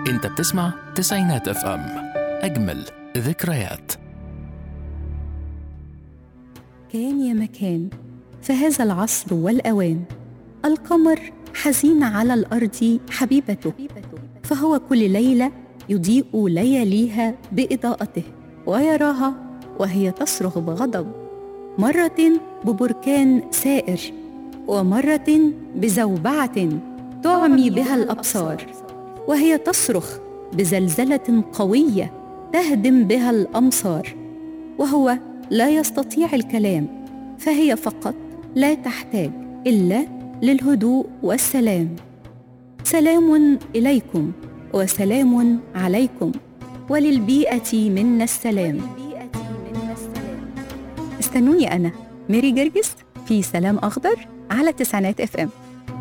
انت بتسمع تسعينات اف ام اجمل ذكريات كان يا مكان في هذا العصر والأوان القمر حزين على الأرض حبيبته فهو كل ليلة يضيء لياليها بإضاءته ويراها وهي تصرخ بغضب مرة ببركان سائر ومرة بزوبعة تعمي بها الأبصار وهي تصرخ بزلزلة قوية تهدم بها الأمصار وهو لا يستطيع الكلام فهي فقط لا تحتاج الا للهدوء والسلام سلام اليكم وسلام عليكم وللبيئه منا السلام استنوني انا ميري جرجس في سلام اخضر على تسعينات اف ام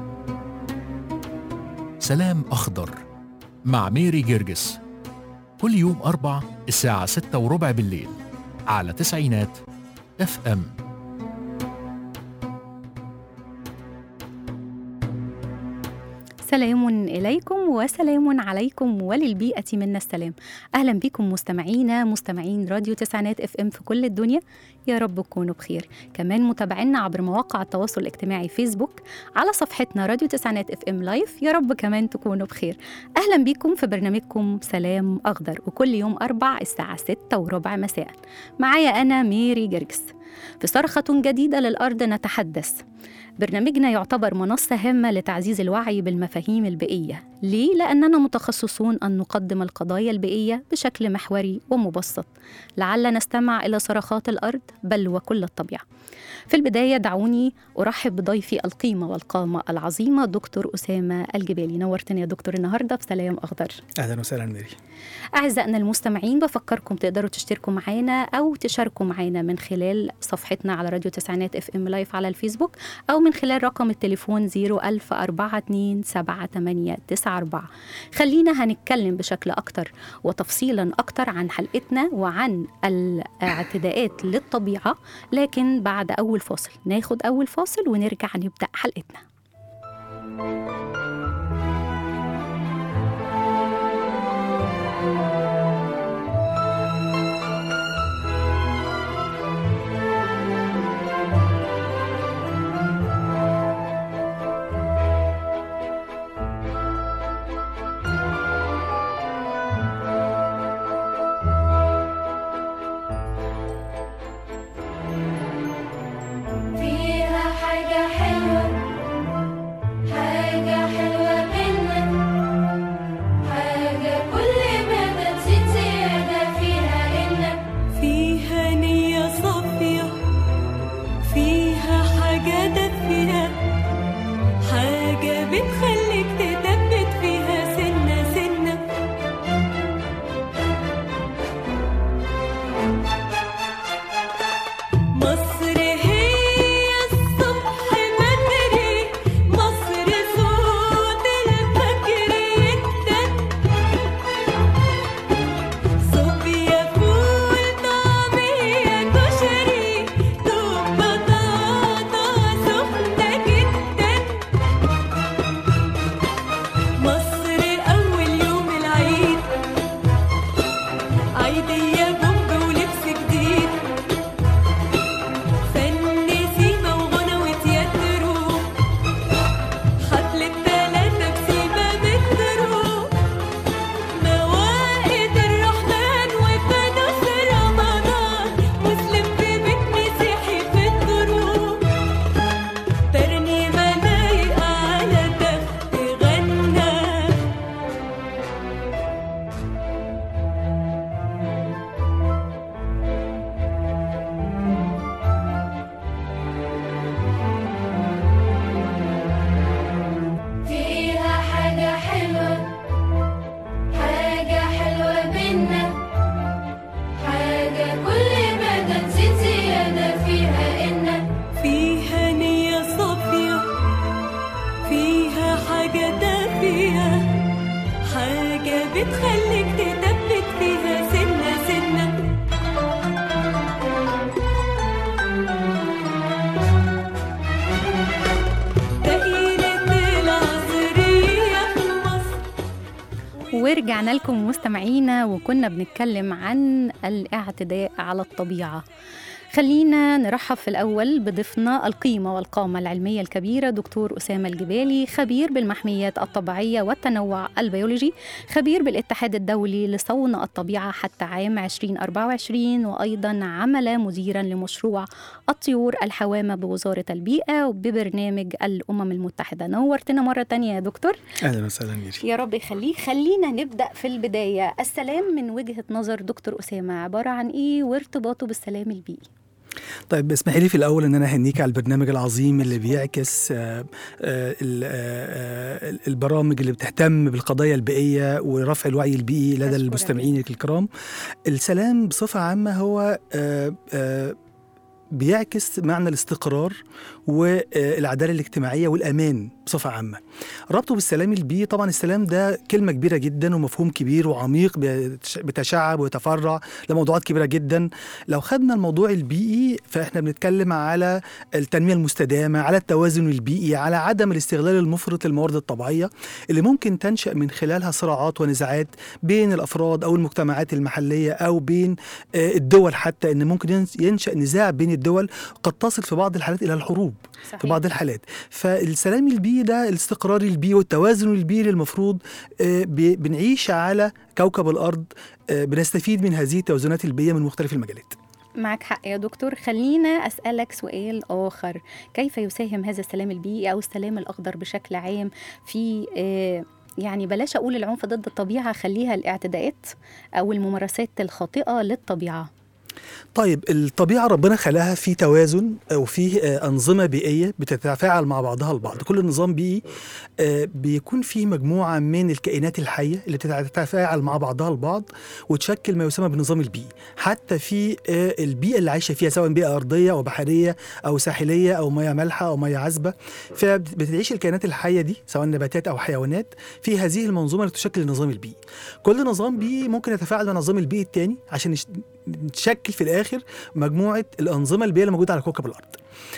سلام أخضر مع ميري جرجس كل يوم أربع الساعة ستة وربع بالليل على تسعينات اف ام سلام إليكم وسلام عليكم وللبيئة منا السلام أهلا بكم مستمعينا مستمعين راديو تسعينات اف ام في كل الدنيا يا رب تكونوا بخير كمان متابعينا عبر مواقع التواصل الاجتماعي فيسبوك على صفحتنا راديو تسعينات اف ام لايف يا رب كمان تكونوا بخير أهلا بكم في برنامجكم سلام أخضر وكل يوم أربع الساعة ستة وربع مساء معايا أنا ميري جرجس في صرخة جديدة للأرض نتحدث برنامجنا يعتبر منصة هامة لتعزيز الوعي بالمفاهيم البيئية ليه؟ لأننا متخصصون أن نقدم القضايا البيئية بشكل محوري ومبسط لعل نستمع إلى صرخات الأرض بل وكل الطبيعة في البداية دعوني أرحب بضيفي القيمة والقامة العظيمة دكتور أسامة الجبالي نورتني يا دكتور النهاردة في سلام أخضر اهلا وسهلا ميري أعزائنا المستمعين بفكركم تقدروا تشتركوا معانا أو تشاركوا معانا من خلال صفحتنا على راديو تسعينات اف ام لايف على الفيسبوك أو من خلال رقم التليفون 010427894 خلينا هنتكلم بشكل أكتر وتفصيلا أكتر عن حلقتنا وعن الاعتداءات للطبيعة لكن بعد أول فاصل ناخد أول فاصل ونرجع نبدأ حلقتنا فيها حاجة حلوة حاجة حلوة منا حاجة كل ما تنسيت زيادة فيها إنك فيها نية صافية فيها حاجة دافية حاجة بتخليك تثبت فيها سنة سنة مصر هي الصبح بدري مصر صوت الفجر يدن صوبيا فول طعمية كشري دوب بطاطا سخنة جدا مصر أول يوم العيد عيدية بومب ولبس جديد فن سيما وغنى وتياترو حفلة تلاتة بسيما مترو مواقيت الرحمن وفانوس رمضان مسلم في بيت مسيحي في الدروب ترنيمة لايقة على تخت غنى فيها حاجة حلوة حاجة حلوة منا حاجة كل ما تنسيت زيادة فيها إنك فيها نية صافية فيها حاجة دافية حاجة بتخليك تثبت فيها سنة سنة دائرة العصرية في مصر ورجعنا لكم مستمعينا وكنا بنتكلم عن الاعتداء على الطبيعة خلينا نرحب في الأول بضيفنا القيمة والقامة العلمية الكبيرة دكتور أسامة الجبالي خبير بالمحميات الطبيعية والتنوع البيولوجي خبير بالاتحاد الدولي لصون الطبيعة حتى عام 2024 وأيضا عمل مديرا لمشروع الطيور الحوامة بوزارة البيئة وببرنامج الأمم المتحدة نورتنا مرة تانية يا دكتور اهلا وسهلا ميري يا رب يخليك خلينا نبدأ في البداية السلام من وجهة نظر دكتور أسامة عبارة عن إيه وارتباطه بالسلام البيئي طيب اسمحي لي في الاول ان انا اهنيك على البرنامج العظيم اللي بيعكس آه، آه، ال- آه، آه، البرامج اللي بتهتم بالقضايا البيئيه ورفع الوعي البيئي لدى أشكرك. المستمعين الكرام السلام بصفه عامه هو آه، آه، بيعكس معنى الاستقرار والعداله الاجتماعيه والامان بصفه عامه ربطه بالسلام البيئي طبعا السلام ده كلمه كبيره جدا ومفهوم كبير وعميق بيتش- بيتشعب ويتفرع لموضوعات كبيره جدا لو خدنا الموضوع البيئي فاحنا بنتكلم على التنميه المستدامه على التوازن البيئي على عدم الاستغلال المفرط للموارد الطبيعيه اللي ممكن تنشا من خلالها صراعات ونزاعات بين الافراد او المجتمعات المحليه او بين آه، الدول حتى ان ممكن ينس- ينشا نزاع بين الدول قد تصل في بعض الحالات الى الحروب صحيح. في بعض الحالات فالسلام البيئي ده الاستقرار البيئي والتوازن البيئي اللي المفروض آه، ب- بنعيش على كوكب الارض آه، بنستفيد من هذه التوازنات البيئيه من مختلف المجالات معك حق يا دكتور خلينا أسألك سؤال آخر كيف يساهم هذا السلام البيئي أو السلام الأخضر بشكل عام في آه، يعني بلاش أقول العنف ضد الطبيعة خليها الاعتداءات أو الممارسات الخاطئة للطبيعة طيب الطبيعة ربنا خلقها في توازن وفي آه، أنظمة بيئية بتتفاعل مع بعضها البعض كل نظام بيئي آه، بيكون فيه مجموعة من الكائنات الحية اللي بتتفاعل مع بعضها البعض وتشكل ما يسمى بالنظام البيئي حتى في آه، البيئة اللي عايشة فيها سواء بيئة أرضية أو بحرية أو ساحلية أو مياه مالحة أو مياه عذبة فبتعيش الكائنات الحية دي سواء نباتات أو حيوانات في هذه المنظومة اللي تشكل النظام البيئي كل نظام بيئي ممكن يتفاعل مع النظام البيئي التاني عشان يش- نشكل في الاخر مجموعه الانظمه البيئيه اللي موجوده على كوكب الارض.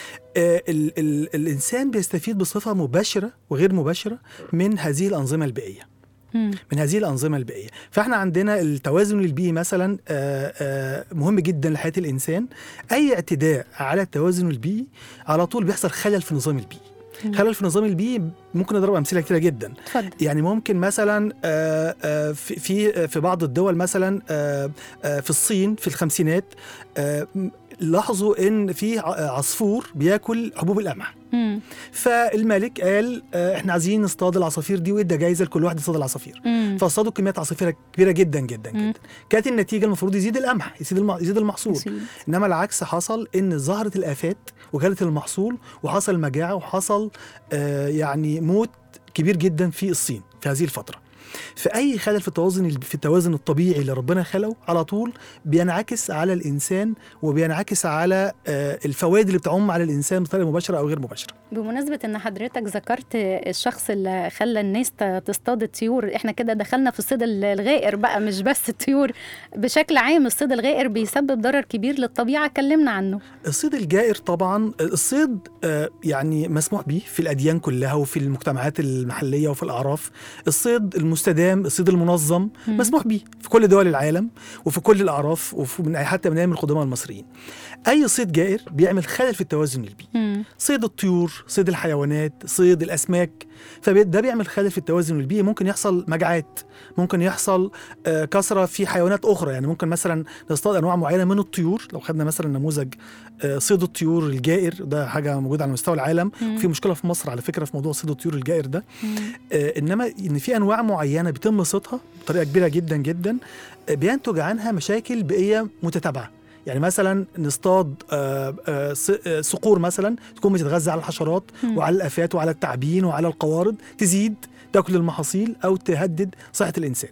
آه ال ال الانسان بيستفيد بصفه مباشره وغير مباشره من هذه الانظمه البيئيه. مم. من هذه الانظمه البيئيه فاحنا عندنا التوازن البيئي مثلا آه، آه، مهم جدا لحياه الانسان اي اعتداء على التوازن البيئي على طول بيحصل خلل في النظام البيئي خلل في النظام البيئي ممكن نضرب امثله كتيره جدا اتفضل يعني ممكن مثلا آه، آه، في في في بعض الدول مثلا آه، آه، في الصين في الخمسينات آه، م- لاحظوا ان في ع- عصفور بياكل حبوب القمح مم. فالملك قال آه، احنا عايزين نصطاد العصافير دي وادى جايزه لكل واحد يصطاد العصافير مم. فاصطادوا كميات عصافير كبيره جدا جدا مم. جدا كانت النتيجه المفروض يزيد القمح يزيد الم- يزيد المحصول يزيد. انما العكس حصل ان ظهرت الافات وجالت المحصول وحصل مجاعه وحصل آه يعني موت كبير جدا في الصين في هذه الفتره فاي خلل في التوازن في التوازن الطبيعي اللي ربنا خلقه على طول بينعكس على الانسان وبينعكس على آه الفوائد اللي بتعم على الانسان بطريقه مباشره او غير مباشره بمناسبة ان حضرتك ذكرت الشخص اللي خلى الناس ت- تصطاد الطيور احنا كده دخلنا في الصيد ال- الغائر بقى مش بس الطيور بشكل عام الصيد الغائر بيسبب ضرر كبير للطبيعة اتكلمنا عنه الصيد الجائر طبعا الصيد آه، يعني مسموح به في الاديان كلها وفي المجتمعات المحليه وفي الاعراف الصيد المستدام الصيد المنظم مم. مسموح به في كل دول العالم وفي كل الاعراف وفي من حتى من ايام القدماء المصريين اي صيد جائر بيعمل خلل في التوازن البيئي مم. صيد الطيور صيد الحيوانات صيد الاسماك فده بيعمل خلل في التوازن البيئي ممكن يحصل مجاعات ممكن يحصل آه، كثره في حيوانات اخرى يعني ممكن مثلا نصطاد انواع معينه من الطيور لو خدنا مثلا نموذج آه، صيد الطيور الجائر ده حاجه موجوده على مستوى العالم مم. وفي مشكله في مصر على فكره في موضوع صيد الطيور الجائر ده مم. آه، انما ان في انواع معينه بيتم صيدها بطريقه كبيره جدا جدا آه، بينتج عنها مشاكل بيئيه متتابعه يعني مثلا نصطاد آه، آه، ص- آه، صقور مثلا تكون بتتغذى على الحشرات مم. وعلى الافات وعلى التعابين وعلى القوارض تزيد تاكل المحاصيل او تهدد صحه الانسان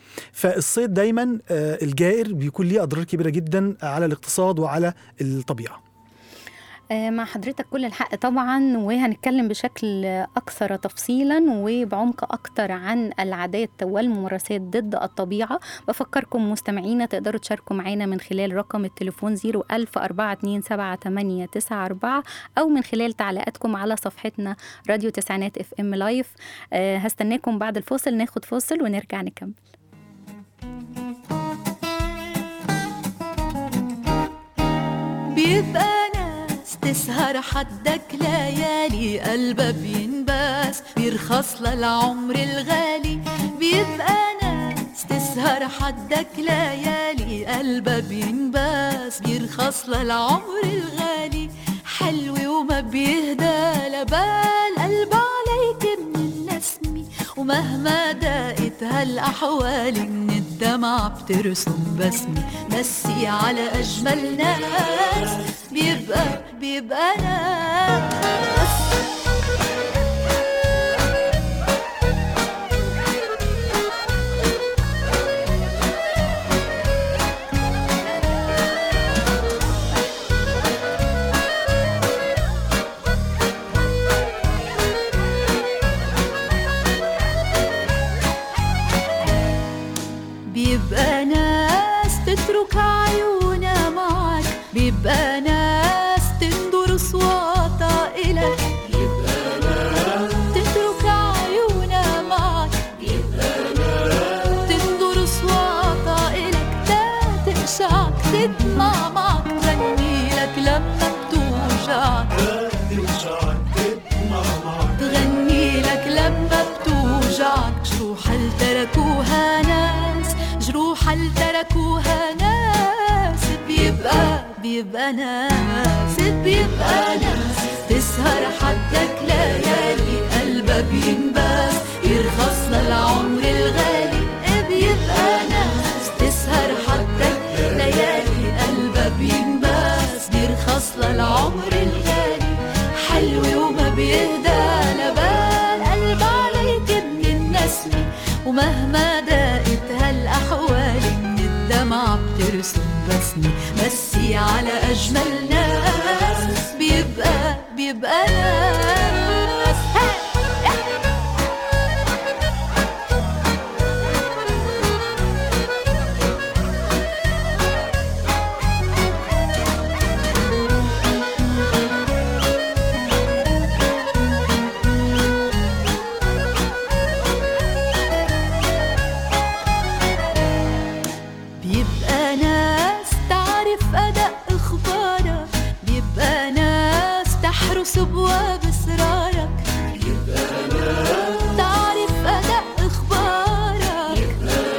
فالصيد دايما آه، الجائر بيكون ليه اضرار كبيره جدا على الاقتصاد وعلى الطبيعه آه، مع حضرتك كل الحق طبعا وهنتكلم بشكل أكثر تفصيلا وبعمق أكتر عن العادات والممارسات ضد الطبيعة بفكركم مستمعينا تقدروا تشاركوا معانا من خلال رقم التليفون 010427894 أو من خلال تعليقاتكم على صفحتنا راديو تسعينات اف ام لايف آه، هستناكم بعد الفاصل ناخد فاصل ونرجع نكمل بيبقى ناس تسهر حدك ليالي قلبها بينباس بيرخص للعمر الغالي بيبقى ناس تسهر حدك ليالي قلبها بينباس بيرخص للعمر الغالي حلو وما بيهدى لبال قلب عليك من النسمي ومهما دقت هالأحوال من الدمع بترسم بسمي مسي على أجمل ناس بيبقى بيبقى ناس بيبقى ناس تترك عيونها معك بيبقى ناس تندر صواتها إلك بيبقى ناس تترك عيونها معك بيبقى ناس تندر صواتها إلك لا تقشعك تدمع معك تغني لك لما بتوجعك تغني لك لما بتوجعك جروح اللي تركوها ناس جروح اللي تركوها ناس بيبقى بيبقى ناس بيبقى ناس تسهر حدك ليالي قلبها بينباس يرخص للعمر الغالي بيبقى ناس تسهر حدك ليالي قلبها بينباس بيرخص للعمر الغالي حلو وما بيهدى لبال قلب عليك من النسمة ومهما دقت هالأحوال من الدمع بترسم بسمة مسي على أجمل ناس بيبقى بيبقى ناس بيبقى ناس تعرف أداء إخبارك بيبقى ناس تحرس أبواب أسرارك بيبقى ناس تعرف أداء إخبارك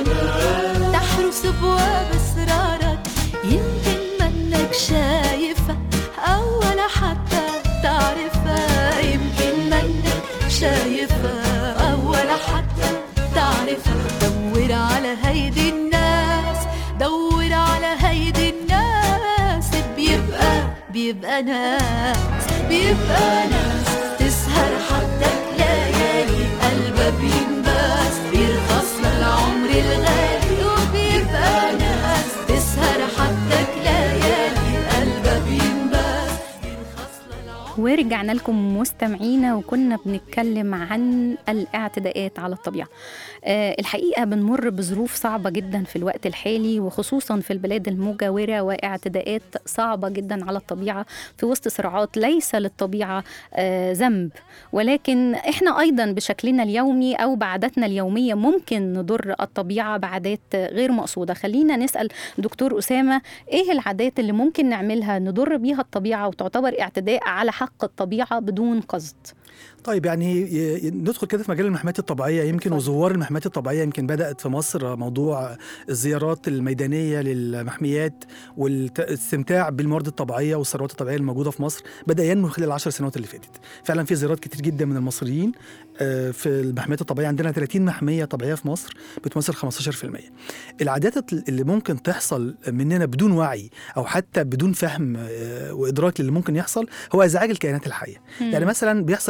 تحرس أبواب أسرارك يمكن منك شايفة أو ولا حتى تعرفها يمكن منك شايفها أو ولا حتى تعرفها دور على هيدي الناس دور على هيدي الناس بيبقى بيبقى ناس بيبقى ناس تسهر حدك ليالي قلبها بينباس بيرخص للعمر الغالي وبيبقى ناس تسهر حدك ليالي قلبها بينباس بيرخص للعمر ورجعنا لكم مستمعينا وكنا بنتكلم عن الاعتداءات على الطبيعة آه، الحقيقة بنمر بظروف صعبة جدا في الوقت الحالي وخصوصا في البلاد المجاورة واعتداءات صعبة جدا على الطبيعة في وسط صراعات ليس للطبيعة آه، ذنب ولكن احنا أيضا بشكلنا اليومي أو بعاداتنا اليومية ممكن نضر الطبيعة بعادات غير مقصودة خلينا نسأل دكتور أسامة إيه العادات اللي ممكن نعملها نضر بيها الطبيعة وتعتبر اعتداء على حق الطبيعة بدون قصد طيب يعني ي- ي- ندخل كده في مجال المحميات الطبيعيه يمكن اتفضل. وزوار المحميات الطبيعيه يمكن بدات في مصر موضوع الزيارات الميدانيه للمحميات والاستمتاع بالموارد الطبيعيه والثروات الطبيعيه الموجوده في مصر بدا ينمو خلال العشر سنوات اللي فاتت فعلا في زيارات كتير جدا من المصريين آه، في المحميات الطبيعيه عندنا 30 محميه طبيعيه في مصر بتمثل 15% العادات اللي ممكن تحصل مننا بدون وعي او حتى بدون فهم آه، وادراك للي ممكن يحصل هو ازعاج الكائنات الحيه يعني مثلا بيحصل في مواسم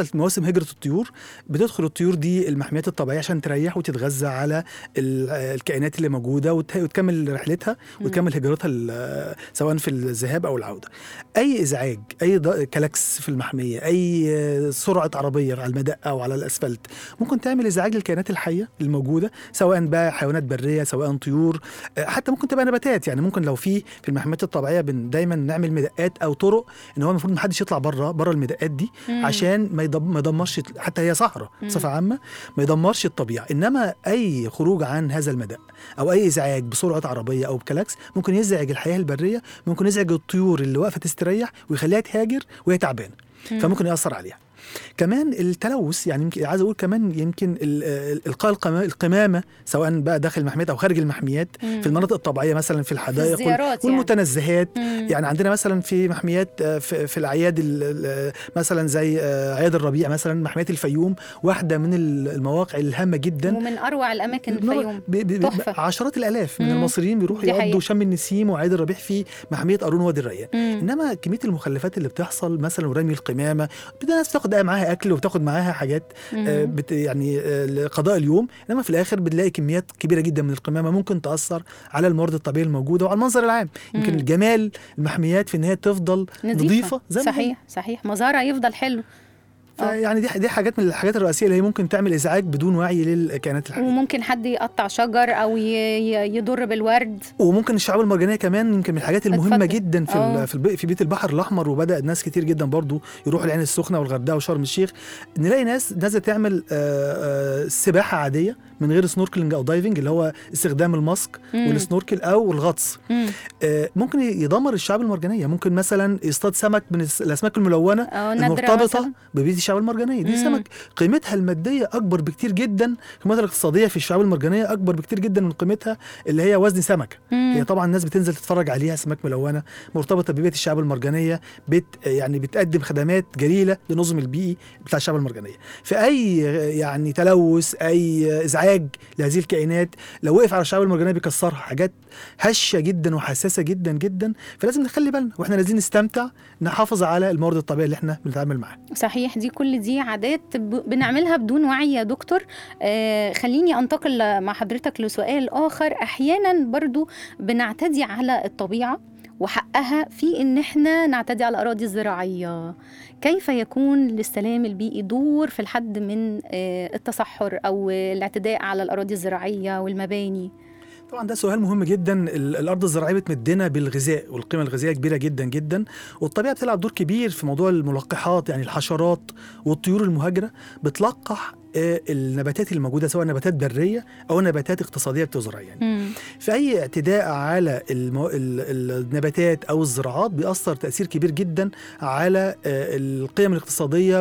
هجره الطيور بتدخل الطيور دي المحميات الطبيعيه عشان تريح وتتغذى على ال- الكائنات اللي موجوده وت- وتكمل رحلتها وتكمل هجرتها ال- سواء في الذهاب او العوده اي ازعاج اي ض- كلاكس في المحميه اي آه، سرعه عربيه على المدق او على الاسفلت ممكن تعمل ازعاج للكائنات الحيه الموجوده سواء بقى حيوانات بريه سواء طيور آه، حتى ممكن تبقى نباتات يعني ممكن لو في في المحميات الطبيعيه بن دايما نعمل مدقات او طرق ان هو المفروض ما حدش يطلع بره بره المدقات دي مم. عشان ما يدم- ما يدمرش حتى هي صحراء بصفه عامه ما يدمرش الطبيعه انما اي خروج عن هذا المدق او اي ازعاج بسرعه عربيه او بكلاكس ممكن يزعج الحياه البريه ممكن يزعج الطيور اللي واقفه تستريح ويخليها تهاجر وهي تعبانه فممكن ياثر عليها كمان التلوث يعني يمكن عايز اقول كمان يمكن ال- ال- القاء القما- القمامه سواء بقى داخل المحميات او خارج المحميات مم. في المناطق الطبيعيه مثلا في الحدائق وال- الزيارات يعني. والمتنزهات مم. يعني عندنا مثلا في محميات آه، في, في الاعياد ال- ال- مثلا زي آه، اعياد الربيع مثلا محميه الفيوم واحده من ال- المواقع الهامه جدا ومن اروع الاماكن بنرى- الفيوم ب- ب- ب- تحفة. عشرات الالاف من مم. المصريين بيروحوا دي حقيقة. يقضوا شم النسيم وعيد الربيع في محميه قارون وادي الريان مم. انما كميه المخلفات اللي بتحصل مثلا ورمي القمامه بدأ الناس بتاخد بقى معاها اكل وبتاخد معاها حاجات آه، بت يعني آه، لقضاء اليوم انما في الاخر بتلاقي كميات كبيره جدا من القمامه ممكن تاثر على الموارد الطبيعيه الموجوده وعلى المنظر العام يمكن مم. الجمال المحميات في ان هي تفضل نظيفه زي ما هي. صحيح صحيح مزارع يفضل حلو فيعني دي دي حاجات من الحاجات الرئيسيه اللي هي ممكن تعمل ازعاج بدون وعي للكائنات الحيه وممكن حد يقطع شجر او ي- ي- يضر بالورد وممكن الشعاب المرجانيه كمان يمكن من الحاجات المهمه اتفضل. جدا في آه. ال- في, الب- في بيت البحر الاحمر وبدا ناس كتير جدا برضو يروحوا العين السخنه والغردقه وشرم الشيخ نلاقي ناس نازله تعمل آه، آه، سباحه عاديه من غير سنوركلينج او دايفنج اللي هو استخدام الماسك مم. والسنوركل او الغطس مم. آه، ممكن يدمر الشعاب المرجانيه ممكن مثلا يصطاد سمك من الس- الاسماك الملونه اه نادرة المرتبطه مثلا ببيت الشعاب المرجانيه دي مم. سمك قيمتها الماديه اكبر بكتير جدا قيمتها الاقتصاديه في الشعاب المرجانيه اكبر بكتير جدا من قيمتها اللي هي وزن سمكه مم. هي طبعا الناس بتنزل تتفرج عليها اسماك ملونه مرتبطه ببيئه الشعاب المرجانيه بت يعني بتقدم خدمات جليله للنظم البيئي بتاع الشعاب المرجانيه فاي يعني تلوث اي ازعاج لهذه الكائنات لو وقف على الشعاب المرجانيه بيكسرها حاجات هشه جدا وحساسه جدا جدا فلازم نخلي بالنا واحنا نازلين نستمتع نحافظ على الموارد الطبيعيه اللي احنا بنتعامل معاها صحيح دي كل دي عادات ب- بنعملها بدون وعي يا دكتور آه خليني انتقل مع حضرتك لسؤال اخر احيانا برضو بنعتدي على الطبيعه وحقها في ان احنا نعتدي على الاراضي الزراعيه كيف يكون للسلام البيئي دور في الحد من آه التصحر او الاعتداء على الاراضي الزراعيه والمباني طبعا ده سؤال مهم جدا ال- الارض الزراعيه بتمدنا بالغذاء والقيمه الغذائيه كبيره جدا جدا والطبيعه بتلعب دور كبير في موضوع الملقحات يعني الحشرات والطيور المهاجره بتلقح آه، النباتات الموجوده سواء نباتات بريه او نباتات اقتصاديه بتزرع يعني مم. في اي اعتداء على المو... ال- ال- النباتات او الزراعات بيأثر تأثير كبير جدا على آه، القيم الاقتصادية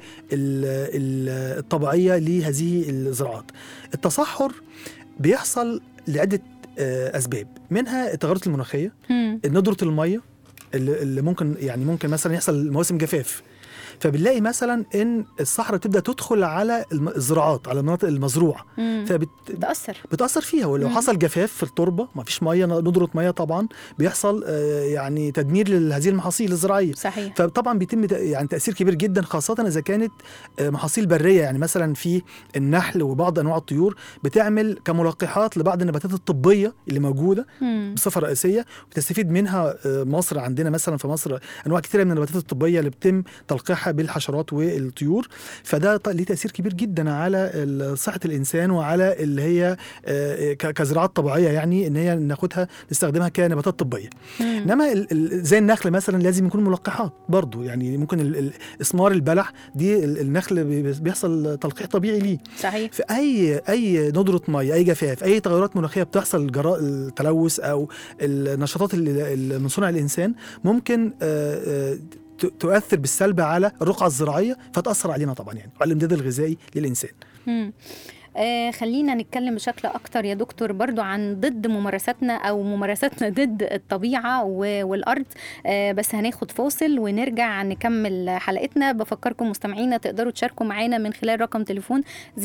والطبيعية لهذه الزراعات التصحر بيحصل لعدة آه، أسباب منها التغيرات المناخية مم. ندرة المية اللي اللي ممكن يعني ممكن مثلا يحصل مواسم جفاف فبنلاقي مثلا ان الصحراء تبدا تدخل على الم- الزراعات على المناطق المزروعه مم. فبت... تأثر بتأثر فيها ولو مم. حصل جفاف في التربة ما فيش مية ندرة مية طبعا بيحصل آه، يعني تدمير لهذه المحاصيل الزراعية صحيح فطبعا بيتم ت- يعني تأثير كبير جدا خاصة إذا كانت آه، محاصيل برية يعني مثلا في النحل وبعض أنواع الطيور بتعمل كملقحات لبعض النباتات الطبية اللي موجودة مم. بصفة رئيسية وبتستفيد منها آه، مصر عندنا مثلا في مصر أنواع كثيرة من النباتات الطبية اللي بيتم تلقيحها بالحشرات والطيور فده ط- ليه تأثير كبير جدا على ال- صحة الإنسان وعلى اللي هي آه، ك- كزراعات طبيعية يعني إن هي ناخدها نستخدمها كنباتات طبية مم. انما ال- ال- زي النخل مثلا لازم يكون ملقحات برضو يعني ممكن ال- ال- اسمار البلح دي ال- النخل بي- بيحصل تلقيح طبيعي ليه صحيح في اي اي ندره ميه اي جفاف اي تغيرات مناخيه بتحصل جراء التلوث او النشاطات اللي اللي من صنع الانسان ممكن آه، آه، ت- تؤثر بالسلب على الرقعه الزراعيه فتاثر علينا طبعا يعني وعلى الامداد الغذائي للانسان مم. آه خلينا نتكلم بشكل أكتر يا دكتور برضو عن ضد ممارساتنا أو ممارساتنا ضد الطبيعة و- والأرض آه بس هناخد فاصل ونرجع نكمل حلقتنا بفكركم مستمعينا تقدروا تشاركوا معانا من خلال رقم تليفون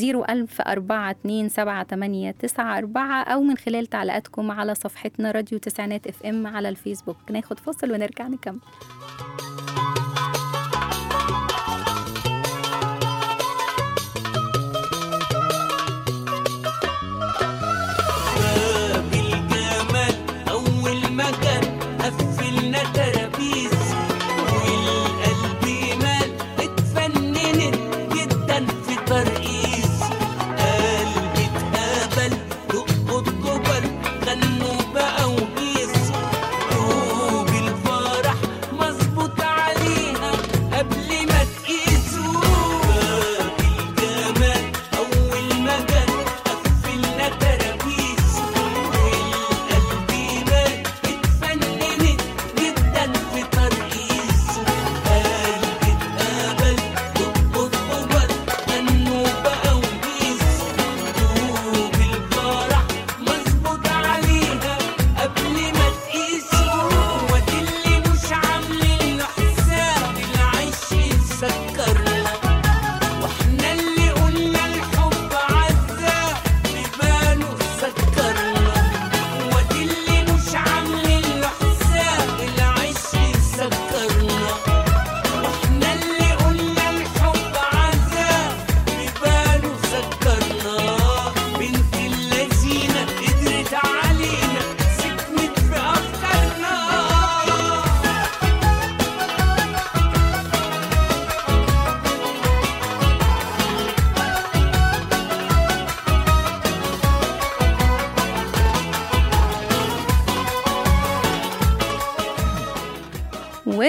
010427894 أو من خلال تعليقاتكم على صفحتنا راديو تسعينات اف ام على الفيسبوك ناخد فاصل ونرجع نكمل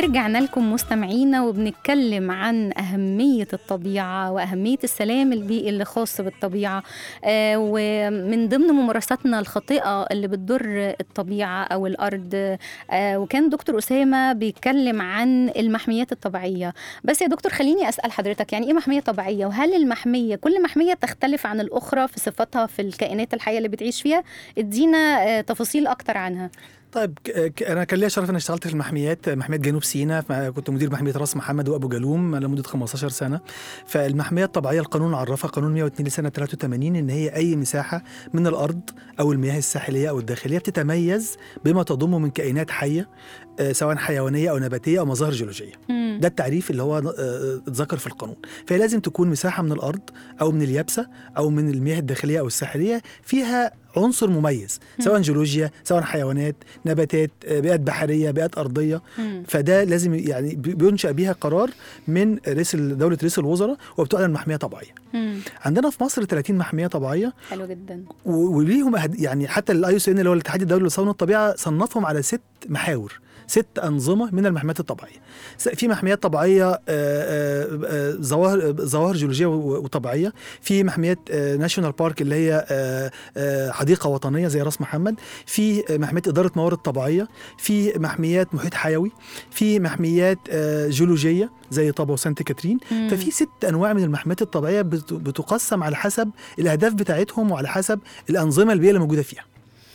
ورجعنا لكم مستمعينا وبنتكلم عن أهمية الطبيعة وأهمية السلام البيئي اللي خاص بالطبيعة آه ومن ضمن ممارساتنا الخاطئة اللي بتضر الطبيعة أو الأرض آه وكان دكتور أسامة بيتكلم عن المحميات الطبيعية بس يا دكتور خليني أسأل حضرتك يعني إيه محمية طبيعية وهل المحمية كل محمية تختلف عن الأخرى في صفاتها في الكائنات الحية اللي بتعيش فيها ادينا آه تفاصيل أكتر عنها طيب ك- ك- انا كان ليا شرف ان اشتغلت في المحميات محميه جنوب سيناء ف- كنت مدير محميه راس محمد وابو جالوم لمده 15 سنه فالمحميه الطبيعيه القانون عرفها قانون 102 لسنه 83 ان هي اي مساحه من الارض او المياه الساحليه او الداخليه بتتميز بما تضم من كائنات حيه آه، سواء حيوانيه او نباتيه او مظاهر جيولوجيه مم. ده التعريف اللي هو آه، اتذكر في القانون فهي لازم تكون مساحه من الارض او من اليابسه او من المياه الداخليه او الساحليه فيها عنصر مميز سواء جيولوجيا سواء حيوانات نباتات آه، بيئات بحريه بيئات ارضيه مم. فده لازم يعني بي- بينشا بيها قرار من رئيس ال- دوله رئيس الوزراء وبتعلن محميه طبيعيه مم. عندنا في مصر 30 محميه طبيعيه حلو جدا و- وليهم أهد- يعني حتى الاي اس ان اللي هو الاتحاد الدولي لصون الطبيعه صنفهم على ست محاور ست انظمه من المحميات الطبيعيه س- في محميات طبيعيه آه، آه، آه، ظواهر ظواهر جيولوجيه و- وطبيعيه في محميات ناشونال بارك اللي هي آه، آه، حديقه وطنيه زي راس محمد في آه، محميات اداره موارد طبيعيه في محميات محيط حيوي في محميات آه، جيولوجيه زي طابا وسانت كاترين مم. ففي ست انواع من المحميات الطبيعيه بت- بتقسم على حسب الاهداف بتاعتهم وعلى حسب الانظمه البيئيه اللي موجوده فيها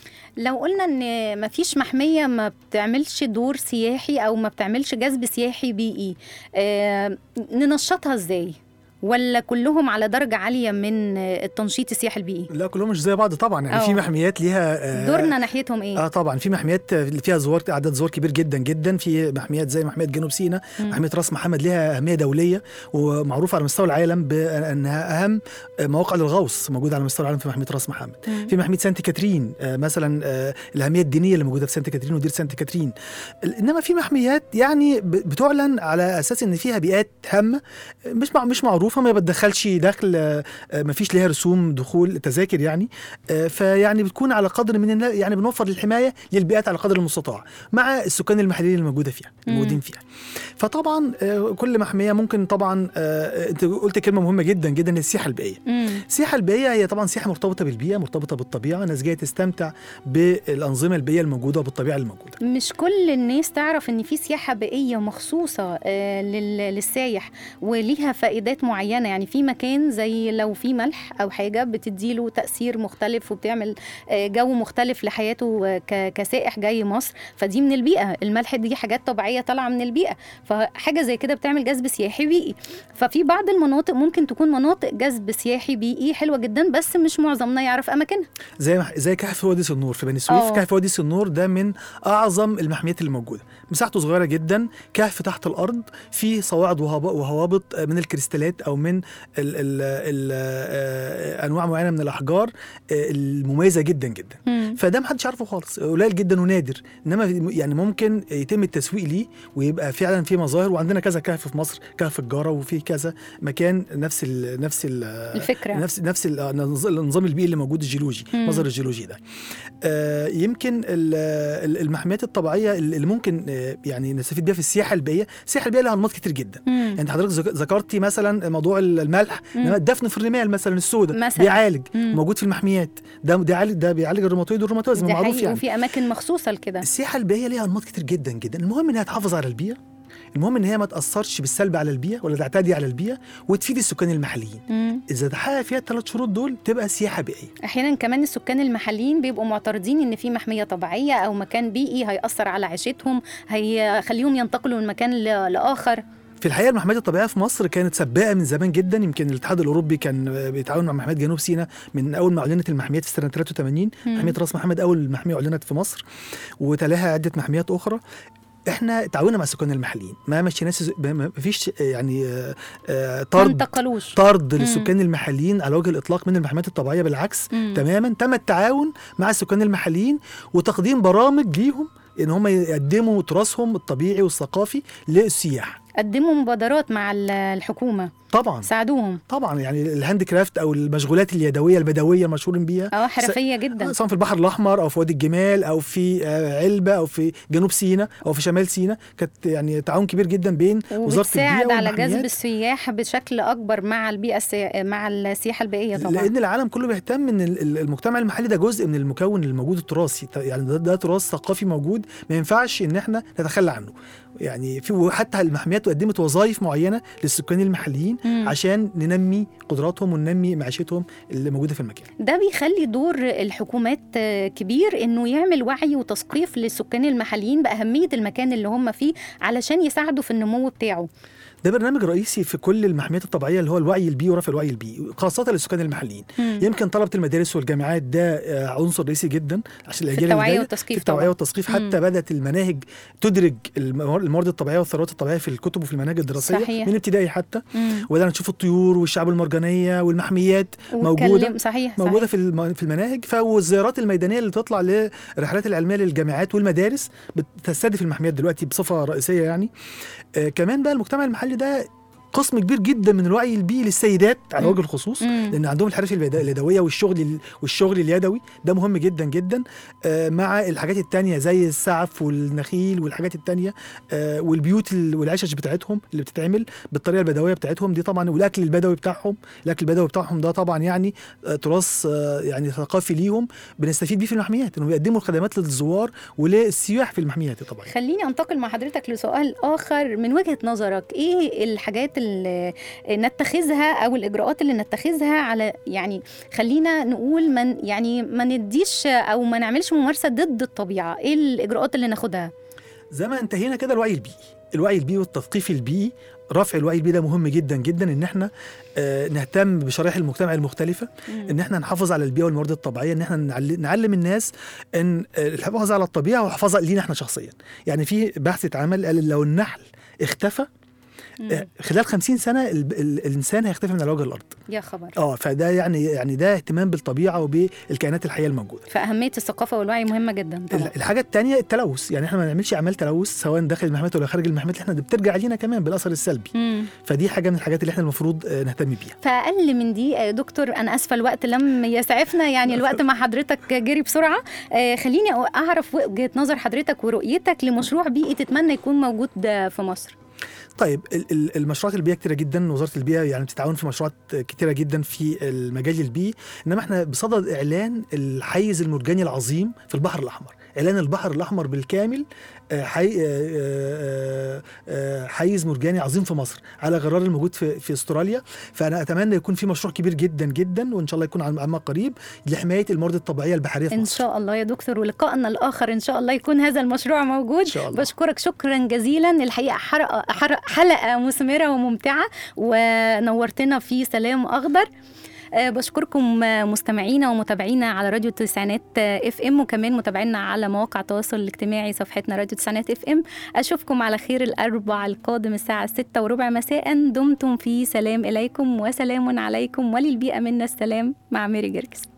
لو قلنا ان مفيش محميه ما بتعملش دور سياحي او ما بتعملش جذب سياحي بيئي آه ننشطها ازاي ولا كلهم على درجه عاليه من آه، التنشيط السياحي البيئي لا كلهم مش زي بعض طبعا يعني أه. في محميات ليها آه، دورنا ناحيتهم ايه اه طبعا في محميات اللي فيها زوار عدد زوار كبير جدا جدا في محميات زي محميه جنوب سيناء مم. محميه راس محمد ليها اهميه دوليه ومعروفه على مستوى العالم بانها اهم مواقع للغوص موجوده على مستوى العالم في محميه راس محمد مم. في محميه سانت كاترين آه، مثلا آه، الاهميه الدينيه اللي موجوده في سانت كاترين ودير سانت كاترين ال- انما في محميات يعني ب- بتعلن على اساس ان فيها بيئات هامه آه، مش مع مش معروفه ما بتدخلش دخل آه، آه، ما فيش ليها رسوم دخول تذاكر يعني آه، فيعني بتكون على قدر من النا- يعني بنوفر الحمايه للبيئات على قدر المستطاع مع السكان المحليين الموجوده فيها الموجودين فيها فطبعا آه، كل محميه ممكن طبعا آه، انت قلت كلمه مهمه جدا جدا السياحه البيئيه مم. السياحه البيئيه هي طبعا سياحه مرتبطه بالبيئه مرتبطه بالطبيعه ناس جايه تستمتع بالانظمه البيئيه الموجوده وبالطبيعه الموجوده مش كل الناس تعرف ان في سياحه بيئيه مخصوصه آه، لل- للسايح وليها فائدات معينه يعني في مكان زي لو في ملح او حاجه بتديله تاثير مختلف وبتعمل آه، جو مختلف لحياته آه، ك- كسائح جاي مصر فدي من البيئه الملح دي حاجات طبيعيه طالعه من البيئه فحاجه زي كده بتعمل جذب سياحي بيئي ففي بعض المناطق ممكن تكون مناطق جذب سياحي بيئي حلوه جدا بس مش معظمنا يعرف اماكنها زي زي كهف وادي النور في بني سويف آه. كهف وادي النور ده من اعظم المحميات اللي موجوده مساحته صغيره جدا كهف تحت الارض فيه صواعد وهب- وهوابط من الكريستالات او من ال ال ال انواع معينه من الاحجار آه، المميزه جدا جدا مم. فده محدش عارفه خالص قليل جدا ونادر انما يعني ممكن يتم التسويق ليه ويبقى فعلا في مظاهر وعندنا كذا كهف في مصر كهف الجاره وفي كذا مكان نفس ال نفس ال الفكره نفس نفس ال- النظ- النظام البيئي اللي موجود الجيولوجي مم. المظهر الجيولوجي ده آه يمكن ال- ال- المحميات الطبيعيه اللي ممكن آه يعني نستفيد بيها في السياحه البيئيه السياحه البيئيه لها انماط كتير جدا مم. يعني حضرتك ذك- ذكرتي مثلا موضوع ال- الملح مم. انما الدفن في الرمال مثلا السوداء مثلاً. بيعالج مم. موجود في المحميات ده ده بيعالج ده بيعالج الروماتويد والروماتيزم دي معروف حقيقي يعني وفي اماكن مخصوصه لكده السياحه البيئيه ليها انماط كتير جدا جدا المهم انها تحافظ على البيئه المهم ان هي ما تاثرش بالسلب على البيئه ولا تعتدي على البيئه وتفيد السكان المحليين مم. اذا تحقق فيها الثلاث شروط دول تبقى سياحه بيئيه احيانا كمان السكان المحليين بيبقوا معترضين ان في محميه طبيعيه او مكان بيئي هياثر على عيشتهم هيخليهم ينتقلوا من مكان ل- لاخر في الحقيقه المحميات الطبيعيه في مصر كانت سباقه من زمان جدا يمكن الاتحاد الاوروبي كان بيتعاون مع محميات جنوب سيناء من اول ما اعلنت المحميات في سنه 83 مم. محميه راس محمد اول محميه اعلنت في مصر وتلاها عده محميات اخرى احنا تعاوننا مع السكان المحليين ما مشيناش ما ما فيش يعني آه، آه، ما طرد انتقلوش طرد مم. للسكان المحليين على وجه الاطلاق من المحميات الطبيعيه بالعكس مم. تماما تم التعاون مع السكان المحليين وتقديم برامج ليهم ان هم يقدموا تراثهم الطبيعي والثقافي للسياح قدموا مبادرات مع ال- الحكومه طبعا ساعدوهم طبعا يعني الهاند كرافت او المشغولات اليدويه البدويه المشهورين بيها اه حرفيه جدا سواء في البحر الاحمر او في وادي الجمال او في آه، علبه او في جنوب سيناء او في شمال سيناء كانت يعني تعاون كبير جدا بين وزاره البيئه وبتساعد على جذب والمحميات. السياح بشكل اكبر مع البيئه السي... مع السياحه البيئيه طبعا لان العالم كله بيهتم ان ال- ال- المجتمع المحلي ده جزء من المكون الموجود التراثي ط- يعني ده, ده تراث ثقافي موجود ما ينفعش ان احنا نتخلى عنه يعني في وحتى المحميات قدمت وظائف معينه للسكان المحليين مم. عشان ننمي قدراتهم وننمي معيشتهم اللي موجوده في المكان ده بيخلي دور الحكومات آه، كبير انه يعمل وعي وتثقيف للسكان المحليين باهميه المكان اللي هم فيه علشان يساعدوا في النمو بتاعه ده برنامج رئيسي في كل المحميات الطبيعيه اللي هو الوعي البيئي ورفع الوعي البيئي خاصه للسكان المحليين مم. يمكن طلبه المدارس والجامعات ده آه، عنصر رئيسي جدا عشان الاجيال التوعية الجاية. والتثقيف في التوعيه طبعاً. والتثقيف مم. حتى بدات المناهج تدرج الموار- الموارد الطبيعيه والثروات الطبيعيه في الكتب وفي المناهج الدراسيه صحيح. من ابتدائي حتى مم. وبدانا نشوف الطيور والشعاب المرجانيه والمحميات موجوده واتكلم- صحيح موجوده صحيح. في الم- في المناهج فالزيارات الميدانيه اللي تطلع للرحلات العلميه للجامعات والمدارس بتستهدف المحميات دلوقتي بصفه رئيسيه يعني آه كمان بقى المجتمع المحلي ده قسم كبير جدا من الوعي البيئي للسيدات على مم. وجه الخصوص مم. لان عندهم الحرف اليد- اليدويه والشغل ال- والشغل اليدوي ده مهم جدا جدا آه، مع الحاجات التانية زي السعف والنخيل والحاجات التانية آه، والبيوت ال- والعشش بتاعتهم اللي بتتعمل بالطريقه البدويه بتاعتهم دي طبعا والاكل البدوي بتاعهم الاكل البدوي بتاعهم ده طبعا يعني آه، تراث آه، يعني ثقافي ليهم بنستفيد بيه في المحميات انهم بيقدموا الخدمات للزوار وللسياح في المحميات طبعا خليني انتقل مع حضرتك لسؤال اخر من وجهه نظرك ايه الحاجات اللي نتخذها او الاجراءات اللي نتخذها على يعني خلينا نقول من يعني ما نديش او ما نعملش ممارسه ضد الطبيعه ايه الاجراءات اللي ناخدها زي ما انتهينا كده الوعي البيئي الوعي البيئي والتثقيف البيئي رفع الوعي البيئي ده مهم جدا جدا ان احنا آه، نهتم بشرائح المجتمع المختلفه ان احنا نحافظ على البيئه والموارد الطبيعيه ان احنا نعل- نعلم الناس ان آه، الحفاظ على الطبيعه والحفاظ لينا احنا شخصيا يعني في بحث اتعمل قال لو النحل اختفى آه، خلال 50 سنه ال- ال- الانسان هيختفي من على وجه الارض يا خبر اه فده يعني يعني ده اهتمام بالطبيعه وبالكائنات الحيه الموجوده فاهميه الثقافه والوعي مهمه جدا طبعا ال- الحاجه الثانيه التلوث يعني احنا ما نعملش اعمال تلوث سواء داخل المحميات ولا خارج المحميات احنا دي بترجع علينا كمان بالاثر السلبي مم. فدي حاجه من الحاجات اللي احنا المفروض آه، نهتم بيها فاقل من دي آه، دكتور انا اسفه الوقت لم يسعفنا يعني الوقت مع حضرتك جري بسرعه آه، خليني اعرف وجهه نظر حضرتك ورؤيتك لمشروع بيئي تتمنى يكون موجود آه، في مصر طيب ال- ال- المشروعات البيئيه كتيره جدا وزاره البيئه يعني بتتعاون في مشروعات كتيره جدا في المجال البيئي انما احنا بصدد اعلان الحيز المرجاني العظيم في البحر الاحمر اعلان البحر الاحمر بالكامل آه، حي آه، آه، آه، حيز مرجاني عظيم في مصر على غرار الموجود في في استراليا فانا اتمنى يكون في مشروع كبير جدا جدا وان شاء الله يكون على عمق قريب لحمايه الموارد الطبيعيه البحريه في ان مصر شاء الله يا دكتور ولقائنا الاخر ان شاء الله يكون هذا المشروع موجود إن شاء الله. بشكرك شكرا جزيلا الحقيقه حلقه حلقة- حلقه مثمره وممتعه ونورتنا في سلام اخضر آه، بشكركم آه، مستمعينا ومتابعينا على راديو التسعينات اف ام وكمان متابعينا على مواقع التواصل الاجتماعي صفحتنا راديو التسعينات اف ام اشوفكم على خير الاربع القادم الساعه 6 وربع مساء دمتم في سلام اليكم وسلام عليكم وللبيئه منا السلام مع ميري جركس